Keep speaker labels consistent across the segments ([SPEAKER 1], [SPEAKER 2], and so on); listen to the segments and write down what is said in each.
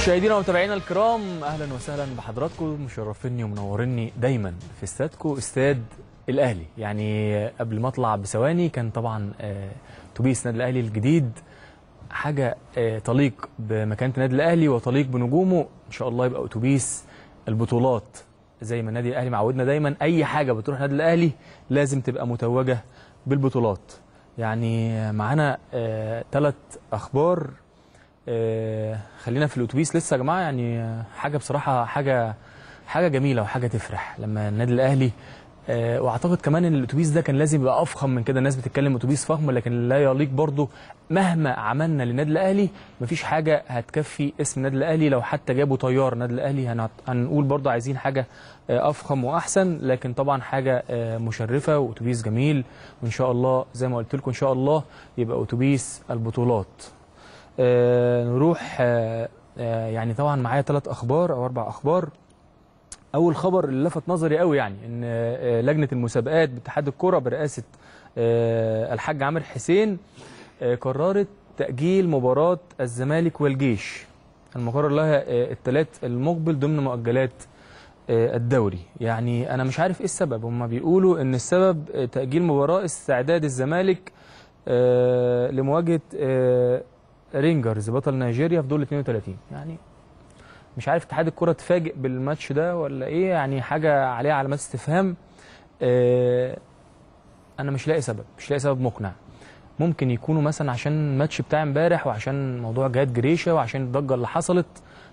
[SPEAKER 1] مشاهدينا ومتابعينا الكرام اهلا وسهلا بحضراتكم مشرفيني ومنوريني دايما في استادكم استاد الاهلي يعني قبل ما اطلع بثواني كان طبعا آه، اتوبيس نادي الاهلي الجديد حاجه آه، تليق بمكانه النادي الاهلي وتليق بنجومه ان شاء الله يبقى اتوبيس البطولات زي ما النادي الاهلي معودنا دايما اي حاجه بتروح النادي الاهلي لازم تبقى متوجه بالبطولات يعني معانا ثلاث اخبار آه، خلينا في الاتوبيس لسه يا جماعه يعني آه، حاجه بصراحه حاجه حاجه جميله وحاجه تفرح لما النادي الاهلي آه، واعتقد كمان ان الاتوبيس ده كان لازم يبقى افخم من كده الناس بتتكلم اتوبيس فخم لكن لا يليق برضه مهما عملنا للنادي الاهلي مفيش حاجه هتكفي اسم النادي الاهلي لو حتى جابوا طيار النادي الاهلي هنعت- هنقول برضه عايزين حاجه آه، افخم واحسن لكن طبعا حاجه آه، مشرفه واتوبيس جميل وان شاء الله زي ما قلت لكم ان شاء الله يبقى اتوبيس البطولات آه، نروح آه، آه، يعني طبعا معايا ثلاث اخبار او اربع اخبار اول خبر اللي لفت نظري قوي يعني ان آه، لجنه المسابقات باتحاد الكره برئاسه آه، الحاج عامر حسين آه، قررت تاجيل مباراه الزمالك والجيش المقرر لها آه، الثلاث المقبل ضمن مؤجلات آه، الدوري يعني انا مش عارف ايه السبب هم بيقولوا ان السبب آه، تاجيل مباراه استعداد الزمالك آه، لمواجهه آه، رينجرز بطل نيجيريا في دور 32 يعني مش عارف اتحاد الكره اتفاجئ بالماتش ده ولا ايه يعني حاجه عليها علامات استفهام آه، انا مش لاقي سبب مش لاقي سبب مقنع ممكن يكونوا مثلا عشان الماتش بتاع امبارح وعشان موضوع جهاد جريشه وعشان الضجه اللي حصلت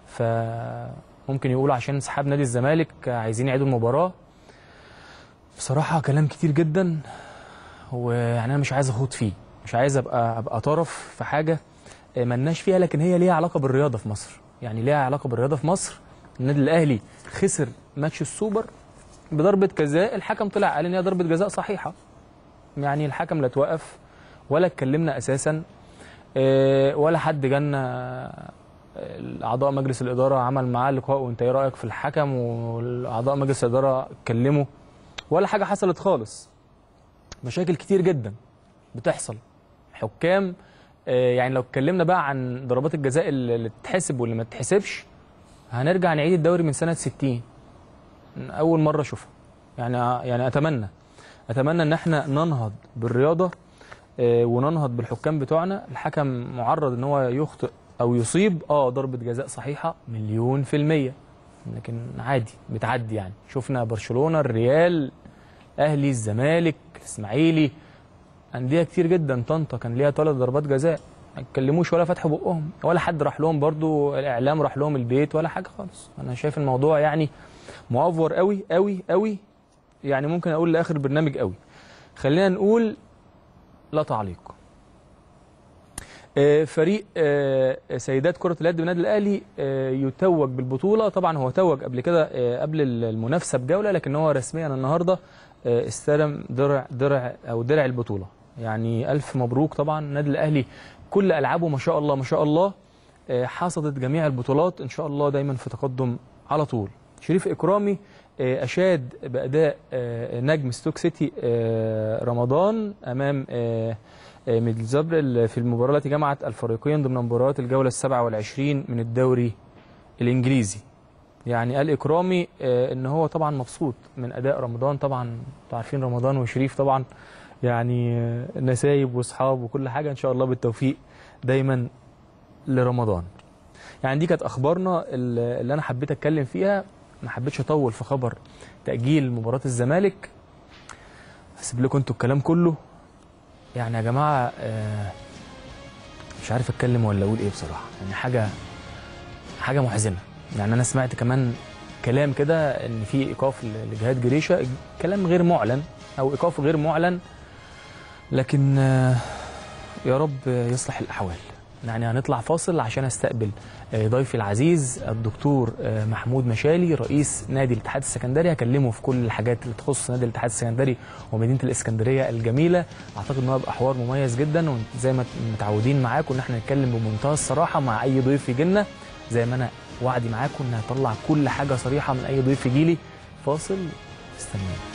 [SPEAKER 1] فممكن يقولوا عشان انسحاب نادي الزمالك عايزين يعيدوا المباراه بصراحه كلام كتير جدا ويعني انا مش عايز اخوض فيه مش عايز ابقى ابقى طرف في حاجه آه، ملناش فيها لكن هي ليها علاقه بالرياضه في مصر يعني ليها علاقه بالرياضه في مصر النادي الاهلي خسر ماتش السوبر بضربه جزاء الحكم طلع قال ان هي ضربه جزاء صحيحه يعني الحكم لا توقف ولا اتكلمنا اساسا آه، ولا حد جالنا اعضاء مجلس الاداره عمل معاه لقاء وانت ايه رايك في الحكم واعضاء مجلس الاداره اتكلموا ولا حاجه حصلت خالص مشاكل كتير جدا بتحصل حكام آه، يعني لو اتكلمنا بقى عن ضربات الجزاء اللي اللي تتحسب واللي ما تتحسبش هنرجع نعيد الدوري من سنه 60 من اول مره اشوفها يعني يعني اتمنى اتمنى ان احنا ننهض بالرياضه آه، وننهض بالحكام بتوعنا الحكم معرض ان هو يخطئ او يصيب اه ضربه جزاء صحيحه مليون في الميه لكن عادي بتعدي يعني شفنا برشلونه الريال اهلي الزمالك الاسماعيلي انديه كتير جدا طنطا كان ليها ثلاث ضربات جزاء ما اتكلموش ولا فتحوا بقهم ولا حد راح لهم برضو الاعلام راح لهم البيت ولا حاجه خالص انا شايف الموضوع يعني مؤفور قوي قوي قوي يعني ممكن اقول لاخر برنامج قوي خلينا نقول لا تعليق آه، فريق آه، سيدات كرة اليد بالنادي الأهلي آه، يتوج بالبطولة طبعا هو توج قبل كده آه، قبل المنافسة بجولة لكن هو رسميا النهاردة آه، استلم درع درع أو درع البطولة يعني ألف مبروك طبعا النادي الأهلي كل ألعابه ما شاء الله ما شاء الله آه، حصدت جميع البطولات إن شاء الله دايما في تقدم على طول شريف إكرامي آه، أشاد بأداء آه، نجم ستوك سيتي آه، رمضان أمام آه، آه، ميدلزبر في المباراة التي جمعت الفريقين ضمن مباريات الجولة السبعة والعشرين من الدوري الإنجليزي يعني قال إكرامي آه، إن هو طبعا مبسوط من أداء رمضان طبعا انتوا عارفين رمضان وشريف طبعا يعني آه، نسايب وأصحاب وكل حاجة إن شاء الله بالتوفيق دايما لرمضان يعني دي كانت أخبارنا اللي اللي أنا حبيت أتكلم فيها ما حبيتش أطول في خبر تأجيل مباراة الزمالك هسيب لكم انتوا الكلام كله يعني يا جماعه آه، مش عارف اتكلم ولا اقول ايه بصراحه يعني حاجه حاجه محزنه يعني انا سمعت كمان كلام كده ان في ايقاف ل- لجهاد جريشه كلام غير معلن او ايقاف غير معلن لكن آه، يا رب يصلح الاحوال يعني هنطلع فاصل عشان استقبل آه، ضيفي العزيز الدكتور آه، محمود مشالي رئيس نادي الاتحاد السكندري هكلمه في كل الحاجات اللي تخص نادي الاتحاد السكندري ومدينه الاسكندريه الجميله اعتقد ان هو هيبقى حوار مميز جدا وزي ما متعودين معاكم ان احنا نتكلم بمنتهى الصراحه مع اي ضيف يجي لنا زي ما انا وعدي معاكم ان هطلع كل حاجه صريحه من اي ضيف يجي لي فاصل استنوني